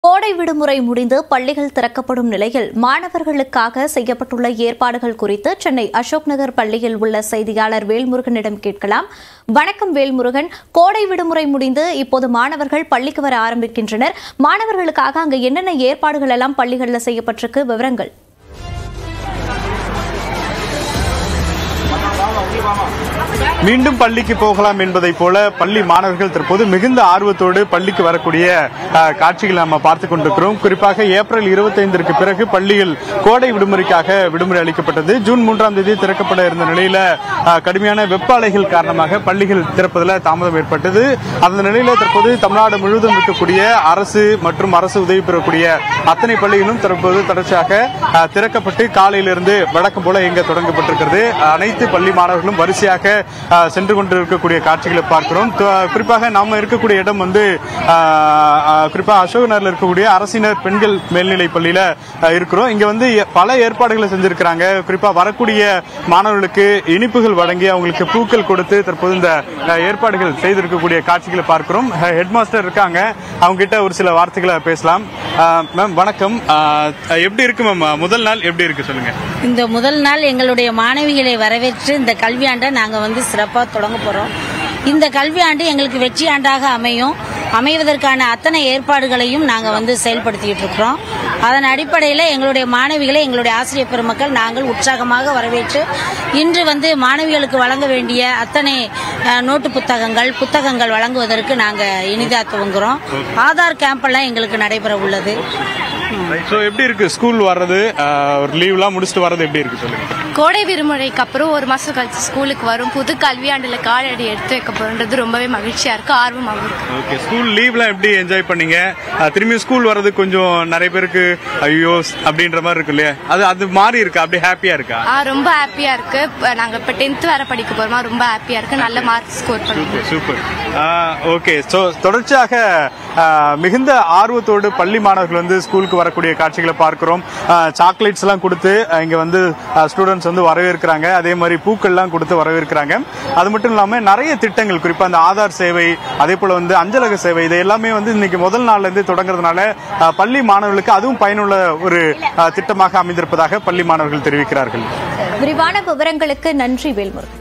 கோடை விடுமுறை முடிந்து பள்ளிகள் திறக்கப்படும் நிலையில் மாணவர்களுக்காக செய்யப்பட்டுள்ள ஏற்பாடுகள் குறித்து சென்னை அசோக் நகர் பள்ளியில் உள்ள செய்தியாளர் வேல்முருகனிடம் கேட்கலாம் வணக்கம் வேல்முருகன் கோடை விடுமுறை முடிந்து இப்போது மாணவர்கள் பள்ளிக்கு வர ஆரம்பிக்கின்றனர் மாணவர்களுக்காக அங்கு என்னென்ன ஏற்பாடுகள் எல்லாம் பள்ளிகளில் செய்யப்பட்டிருக்கு விவரங்கள் மீண்டும் பள்ளிக்கு போகலாம் என்பதைப் போல பள்ளி மாணவர்கள் தற்போது மிகுந்த ஆர்வத்தோடு பள்ளிக்கு வரக்கூடிய அஹ், காட்சிகளை நம்ம பார்த்து கொண்டிருக்கிறோம் குறிப்பாக ஏப்ரல் இருபத்தைந்திற்கு பிறகு பள்ளியில் கோடை விடுமுறைக்காக விடுமுறை அளிக்கப்பட்டது ஜூன் மூன்றாம் தேதி திறக்கப்பட இருந்த நிலையில அஹ், கடுமையான வெப்ப அலைகள் காரணமாக பள்ளிகள் திறப்பதில் தாமதம் ஏற்பட்டது அந்த நிலையில தற்போது தமிழ்நாடு முழுவதும் இருக்கக்கூடிய அரசு மற்றும் அரசு உதவி பெறக்கூடிய அத்தனை பள்ளிகளும் தற்போது தொடர்ச்சியாக அஹ், திறக்கப்பட்டு காலையிலிருந்து வழக்கம் போல இயங்க தொடங்கப்பட்டிருக்கிறது அனைத்து பள்ளி மாணவர்களும் வரிசையாக அஹ், சென்று கொண்டிருக்கக்கூடிய காட்சிகளை பார்க்கிறோம் து- குறிப்பாக நாம இருக்கக்கூடிய இடம் வந்து அஹ், அஹ், குறிப்பாக அசோக் நகர்ல இருக்கக்கூடிய அரசினர் பெண்கள் மேல்நிலை பள்ளியில அஹ், இருக்கிறோம் இங்க வந்து எ- பல ஏற்பாடுகளை செஞ்சிருக்கிறாங்க குறிப்பா வரக்கூடிய மாணவர்களுக்கு இனிப்புகள் வழங்கி அவங்களுக்கு பூக்கள் கொடுத்து தற்போது இந்த அஹ், ஏற்பாடுகள் செய்திருக்கக்கூடிய காட்சிகளை பார்க்கிறோம் ஹெட் மாஸ்டர் இருக்காங்க அவங்க கிட்ட ஒரு சில வார்த்தைகளை பேசலாம் அஹ், மேம் வணக்கம் அஹ், எப்படி இருக்கு மேம் முதல் நாள் எப்படி இருக்கு சொல்லுங்க இந்த முதல் நாள் எங்களுடைய மாணவிகளை வரவேற்று இந்த கல்வியாண்டை நாங்கள் வந்து சிறப்பாக தொடங்க போகிறோம் இந்த கல்வியாண்டு எங்களுக்கு வெற்றி ஆண்டாக அமையும் அமைவதற்கான அத்தனை ஏற்பாடுகளையும் நாங்கள் வந்து செயல்படுத்திக்கிட்டு இருக்கிறோம் அதன் அடிப்படையில் எங்களுடைய மாணவிகளை எங்களுடைய ஆசிரியர் பெருமக்கள் நாங்கள் உற்சாகமாக வரவேற்று இன்று வந்து மாணவிகளுக்கு வழங்க வேண்டிய அத்தனை அஹ், நோட்டு புத்தகங்கள் புத்தகங்கள் வழங்குவதற்கு நாங்கள் இனிதா துவங்குறோம் ஆதார் கேம்பெல்லாம் எங்களுக்கு நடைபெற உள்ளது ஸோ எப்படி இருக்கு ஸ்கூல் வர்றது அஹ், ஒரு லீவ்லாம் முடிச்சுட்டு வர்றது எப்படி இருக்கு சொல்லுங்க கோடை விடுமுறைக்கு அப்புறம் ஒரு மாசம் கழிச்சு ஸ்கூலுக்கு வரும் புது கல்வியாண்டுல காலடி எடுத்து வைக்க போறது ரொம்பவே மகிழ்ச்சியா இருக்கு ஆர்வமாகவும் இருக்கு ஓகே ஸ்கூல் லீவ்லாம் எப்படி என்ஜாய் பண்ணீங்க அஹ், திரும்பி ஸ்கூல் வர்றது கொஞ்சம் நிறைய பேருக்கு ஐயோ அப்படின்ற மாதிரி இருக்கு இல்லையா அது அது மாறி இருக்கா அப்படியே ஹாப்பியா இருக்கா ஆ, ரொம்ப ஹாப்பியா இருக்கு இப்ப நாங்க இப்ப டென்த் வேற படிக்க போறோமா ரொம்ப ஹாப்பியா இருக்கு நல்ல மார்க் ஸ்கோர் பண்ணுவோம் சூப்பர் ஓகே ஸோ தொடர்ச்சியாக அஹ், மிகுந்த ஆர்வத்தோடு பள்ளி மாணவர்கள் வந்து ஸ்கூலுக்கு வரக்கூடிய காட்சிகளை பார்க்கிறோம் சாக்லேட்ஸ் எல்லாம் கொடுத்து அஹ், இங்க வந்து ஸ்டூடெண்ட்ஸ் வந்து வரவேற்கிறாங்க அதே மாதிரி பூக்கள்லாம் கொடுத்து வரவேற்கிறாங்க அது மட்டும் இல்லாம நிறைய திட்டங்கள் குறிப்பா அந்த ஆதார் சேவை அதே போல வந்து அஞ்சலக சேவை இது எல்லாமே வந்து இன்னைக்கு முதல் நாள்ல இருந்து தொடங்குறதுனால அஹ், பள்ளி மாணவர்களுக்கு அதுவும் பயனுள்ள ஒரு அஹ், திட்டமாக அமைந்திருப்பதாக பள்ளி மாணவர்கள் தெரிவிக்கிறார்கள் விரிவான விவரங்களுக்கு நன்றி வேல்முருகன்